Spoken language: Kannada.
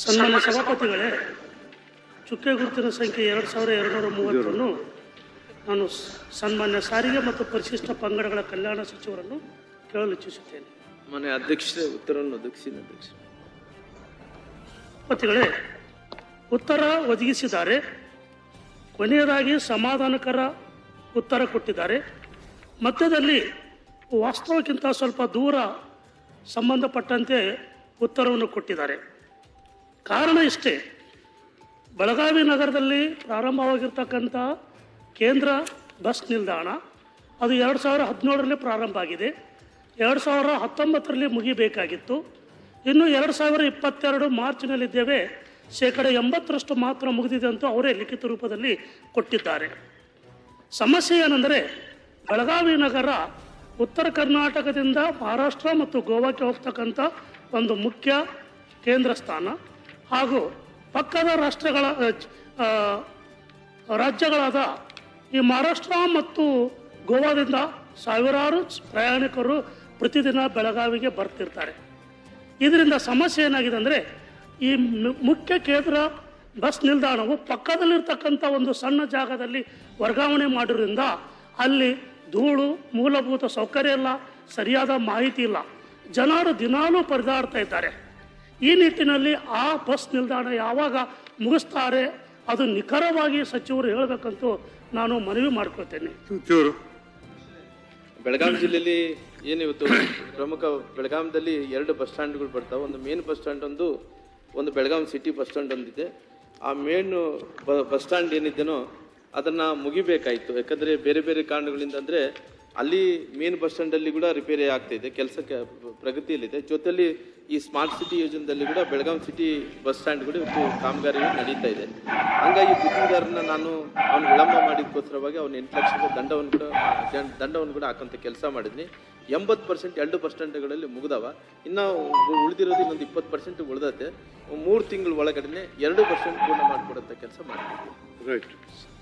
ಸನ್ಮಾನ್ಯ ಸಭಾಪತಿಗಳೇ ಚುಕ್ಕೆ ಗುರುತಿನ ಸಂಖ್ಯೆ ಎರಡು ಸಾವಿರ ಎರಡುನೂರ ಮೂವತ್ತನ್ನು ನಾನು ಸ- ಸನ್ಮಾನ್ಯ ಸಾರಿಗೆ ಮತ್ತು ಪರಿಶಿಷ್ಟ ಪಂಗಡಗಳ ಕಲ್ಯಾಣ ಸಚಿವರನ್ನು ಕೇಳಲು ಇಚ್ಛಿಸುತ್ತೇನೆ ಮನೆ ಅಧ್ಯಕ್ಷರೇ ಉತ್ತರವನ್ನು ಒದಗಿಸಿದ ಅಧ್ಯಕ್ಷ ಸಭಾಪತಿಗಳೇ ಉತ್ತರ ಒದಗಿಸಿದ್ದಾರೆ ಕೊನೆಯದಾಗಿ ಸಮಾಧಾನಕರ ಉತ್ತರ ಕೊಟ್ಟಿದ್ದಾರೆ ಮಧ್ಯದಲ್ಲಿ ವಾಸ್ತವಕ್ಕಿಂತ ಸ್ವಲ್ಪ ದೂರ ಸಂಬಂಧಪಟ್ಟಂತೆ ಉತ್ತರವನ್ನು ಕೊಟ್ಟಿದ್ದಾರೆ ಕಾರಣ ಇಷ್ಟೇ ಬೆಳಗಾವಿ ನಗರದಲ್ಲಿ ಪ್ರಾರಂಭವಾಗಿರ್ತಕ್ಕಂಥ ಕೇಂದ್ರ ಬಸ್ ನಿಲ್ದಾಣ ಅದು ಎರಡು ಸಾವಿರ ಹದಿನೇಳರಲ್ಲಿ ಪ್ರಾರಂಭ ಆಗಿದೆ ಎರಡು ಸಾವಿರ ಹತ್ತೊಂಬತ್ತರಲ್ಲಿ ಮುಗಿಬೇಕಾಗಿತ್ತು ಇನ್ನು ಎರಡು ಸಾವಿರ ಇಪ್ಪತ್ತೆರಡು ಮಾರ್ಚ್ನಲ್ಲಿದ್ದೇವೆ ಶೇಕಡ ಎಂಬತ್ತರಷ್ಟು ಮಾತ್ರ ಮುಗಿದಿದೆ ಅಂತ ಅವರೇ ಲಿಖಿತ ರೂಪದಲ್ಲಿ ಕೊಟ್ಟಿದ್ದಾರೆ ಸಮಸ್ಯೆ ಏನೆಂದರೆ ಬೆಳಗಾವಿ ನಗರ ಉತ್ತರ ಕರ್ನಾಟಕದಿಂದ ಮಹಾರಾಷ್ಟ್ರ ಮತ್ತು ಗೋವಾಕ್ಕೆ ಹೋಗ್ತಕ್ಕಂಥ ಒಂದು ಮುಖ್ಯ ಕೇಂದ್ರ ಸ್ಥಾನ ಹಾಗೂ ಪಕ್ಕದ ರಾಷ್ಟ್ರಗಳ ಅ, ಚ- ಆ, ರಾಜ್ಯಗಳಾದ ಈ ಮಹಾರಾಷ್ಟ್ರ ಮತ್ತು ಗೋವಾದಿಂದ ಸಾವಿರಾರು ಪ್ರಯಾಣಿಕರು ಪ್ರತಿದಿನ ಬೆಳಗಾವಿಗೆ ಬರ್ತಿರ್ತಾರೆ ಇದರಿಂದ ಸಮಸ್ಯೆ ಏನಾಗಿದೆ ಅಂದರೆ ಈ ಮು- ಮುಖ್ಯ ಕೇಂದ್ರ ಬಸ್ ನಿಲ್ದಾಣವು ಪಕ್ಕದಲ್ಲಿರ್ತಕ್ಕಂಥ ಒಂದು ಸಣ್ಣ ಜಾಗದಲ್ಲಿ ವರ್ಗಾವಣೆ ಮಾಡಿರೋದ್ರಿಂದ ಅಲ್ಲಿ ಧೂಳು ಮೂಲಭೂತ ಸೌಕರ್ಯ ಇಲ್ಲ ಸರಿಯಾದ ಮಾಹಿತಿ ಇಲ್ಲ ಜನರು ದಿನಾಲೂ ಪರದಾಡ್ತಾ ಇದ್ದಾರೆ ಈ ನಿಟ್ಟಿನಲ್ಲಿ ಆ ಬಸ್ ನಿಲ್ದಾಣ ಯಾವಾಗ ಮುಗಿಸ್ತಾರೆ ಅದು ನಿಖರವಾಗಿ ಸಚಿವರು ಹೇಳಬೇಕಂತೂ ನಾನು ಮನವಿ ಮಾಡ್ಕೊಳ್ತೇನೆ ಸಚಿವರು ಬೆಳಗಾವಿ ಜಿಲ್ಲೆಯಲ್ಲಿ ಏನಿವತ್ತು ಪ್ರಮುಖ ಬೆಳಗಾವಿದಲ್ಲಿ ಎರಡು ಬಸ್ ಸ್ಟ್ಯಾಂಡ್ಗಳು ಬರ್ತಾವೆ ಒಂದು ಮೇನ್ ಬಸ್ ಸ್ಟ್ಯಾಂಡ್ ಒಂದು ಒಂದು ಬೆಳಗಾವಿ ಸಿಟಿ ಬಸ್ ಸ್ಟ್ಯಾಂಡ್ ಒಂದಿದೆ ಆ ಮೇನ್ ಬಸ್ ಸ್ಟ್ಯಾಂಡ್ ಏನಿದೆನೋ ಅದನ್ನ ಮುಗಿಬೇಕಾಯಿತು ಯಾಕಂದ್ರೆ ಬೇರೆ ಬೇರೆ ಕಾರಣಗಳಿಂದ ಅಂದ್ರೆ ಅಲ್ಲಿ ಮೇನ್ ಬಸ್ ಸ್ಟ್ಯಾಂಡಲ್ಲಿ ಕೂಡ ರಿಪೇರಿ ಆಗ್ತಾ ಇದೆ ಕೆಲಸಕ್ಕೆ ಪ್ರಗತಿಯಲ್ಲಿದೆ ಜೊತೆಲಿ ಈ ಸ್ಮಾರ್ಟ್ ಸಿಟಿ ಯೋಜನೆಯಲ್ಲಿ ಕೂಡ ಬೆಳಗಾವಿ ಸಿಟಿ ಬಸ್ ಸ್ಟ್ಯಾಂಡ್ ಕೂಡ ಇವತ್ತು ಕಾಮಗಾರಿ ನಡೀತಾ ಇದೆ ಹಂಗಾಗಿ ಗುತ್ತಿಗೆದಾರನ ನಾನು ಅವ್ನು ವಿಳಂಬ ಮಾಡಿದ್ದಕ್ಕೋಸ್ಕರವಾಗಿ ಅವ್ನು ಎಂಟು ಲಕ್ಷದ ದಂಡವನ್ನು ಕೂಡ ದಂಡ- ದಂಡವನ್ನು ಕೂಡ ಹಾಕಂತ ಕೆಲಸ ಮಾಡಿದ್ನಿ ಎಂಬತ್ತು ಪರ್ಸೆಂಟ್ ಎರಡು ಬಸ್ ಸ್ಟ್ಯಾಂಡ್ಗಳಲ್ಲಿ ಮುಗ್ದವ ಇನ್ನು ಉ- ಉಳಿದಿರೋದು ಇನ್ನೊಂದು ಇಪ್ಪತ್ತು ಪರ್ಸೆಂಟ್ ಉಳ್ದೈತೆ ಮೂರು ತಿಂಗಳ ಒಳಗಡೆ ಎರಡು ಪರ್ಸೆಂಟ್ ಪೂರ್ಣ ಮಾಡಿಕೊಡಂತ ಕೆಲಸ ಮಾಡ್ತೀವಿ ರೈಟ್